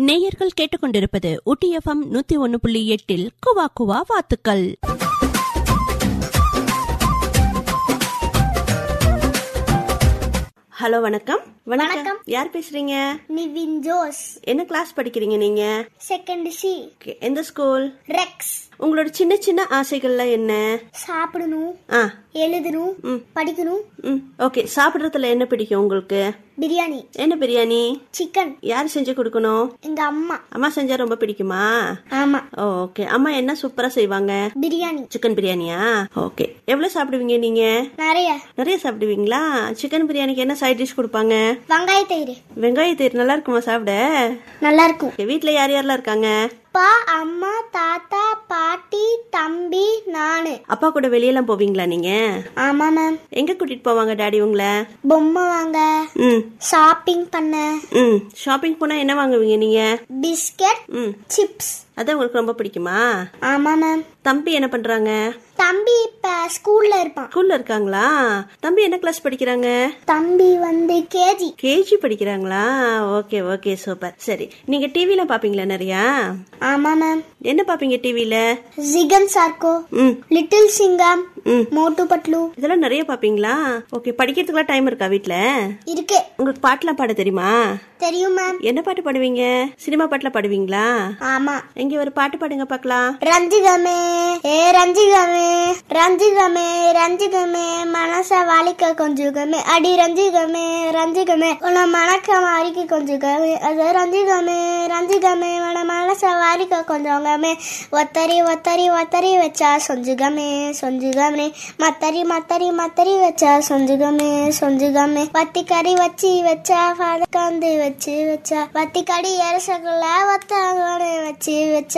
நேயர்கள் கேட்டுக்கொண்டிருப்பது ஊட்டி எஃப்எம் நூத்தி ஒன்னு புள்ளி எட்டில் குவா குவா வாத்துக்கள் ஹலோ வணக்கம் வணக்கம். யார் பேசுறீங்க நிவின் ஜோஸ் என்ன கிளாஸ் படிக்கிறீங்க நீங்க செகண்ட் சி Okay, எந்த ஸ்கூல் ரெக்ஸ் உங்களோட சின்ன சின்ன ஆசைகள்ல என்ன சாப்பிடணும் ஆ எழுதணும் ம். படிக்கணும் ம் ஓகே சாப்பிட்றதுல என்ன பிடிக்கும் உங்களுக்கு பிரியாணி என்ன பிரியாணி சிக்கன் யார் செஞ்சு கொடுக்கணும் எங்க அம்மா அம்மா செஞ்சா ரொம்ப பிடிக்குமா ஆமா ஓ ஓகே அம்மா என்ன சூப்பரா செய்வாங்க பிரியாணி சிக்கன் பிரியாணியா ஓகே எவ்வளவு சாப்பிடுவீங்க நீங்க நிறைய நிறைய சாப்பிடுவீங்களா சிக்கன் பிரியாணிக்கு என்ன சைட் டிஷ் கொடுப்பாங்க வெங்காய தயிர் வெங்காய தயிர் நல்லா இருக்குமா சாப்பிட நல்லா இருக்கும் Okay, வீட்ல யார் யாரெல்லாம் இருக்காங்க அப்பா அம்மா தாத்தா பாட்டி தம்பி நானு அப்பா கூட வெளியெல்லாம் போவீங்களா நீங்க ஆமா மேம் எங்க கூட்டிட்டு போவாங்க டாடி உங்களை பொம்மை வாங்க ம் ஷாப்பிங் பண்ண ம் ஷாப்பிங் போனா என்ன வாங்குவீங்க நீங்க பிஸ்கட் ம் சிப்ஸ் அதான் உங்களுக்கு ரொம்ப பிடிக்குமா ஆமா மேம் தம்பி என்ன பண்றாங்க தம்பி இப்ப ஸ்கூல்ல இருப்பான் ஸ்கூல்ல இருக்காங்களா தம்பி என்ன கிளாஸ் படிக்கிறாங்க தம்பி வந்து கேஜி கேஜி படிக்கிறாங்களா ஓகே ஓகே சூப்பர் சரி நீங்க டிவில பாப்பீங்களா நிறையா ஆமா மேம் என்ன பாப்பீங்க டிவில ஜிகன் சார்கோ ம் லிட்டில் சிங்கம் ம் மோட்டு பட்லு இதெல்லாம் நிறைய பாப்பீங்களா ஓகே படிக்கிறதுக்குலாம் டைம் இருக்கா வீட்ல இருக்கு உங்களுக்கு பாட்டுலாம் பாட தெரியுமா தெரியும் மேம் என்ன பாட்டு பாடுவீங்க சினிமா பாட்டுல பாடுவீங்களா ஆமா எங்க ஒரு பாட்டு பாடுங்க பார்க்கலாம் ரஞ்சிதமே ஏ ரஞ்சிதமே ரஞ்சிதமே ரஞ்சிதமே மனச வாலிக்க கொஞ்சுகமே அடி ரஞ்சிதமே ரஞ்சிதமே உன மணக்க மாறிக்க கொஞ்சுகமே அது ரஞ்சிதமே ரஞ்சிதமே உன மனச வாலிக்க கொஞ்சங்கமே ஒத்தரி ஒத்தரி ஒத்தரி வச்சா சொஞ்சுகமே சொஞ்சுகமே மத்தரி மத்தரி மத்தரி வச்சா சொஞ்சுகமே சொஞ்சுகமே வத்தி கறி வச்சு வச்சா கந்து வச்சு வச்சா வத்தி கடி அரசகுள்ள ஒத்த வச்சு வச்சா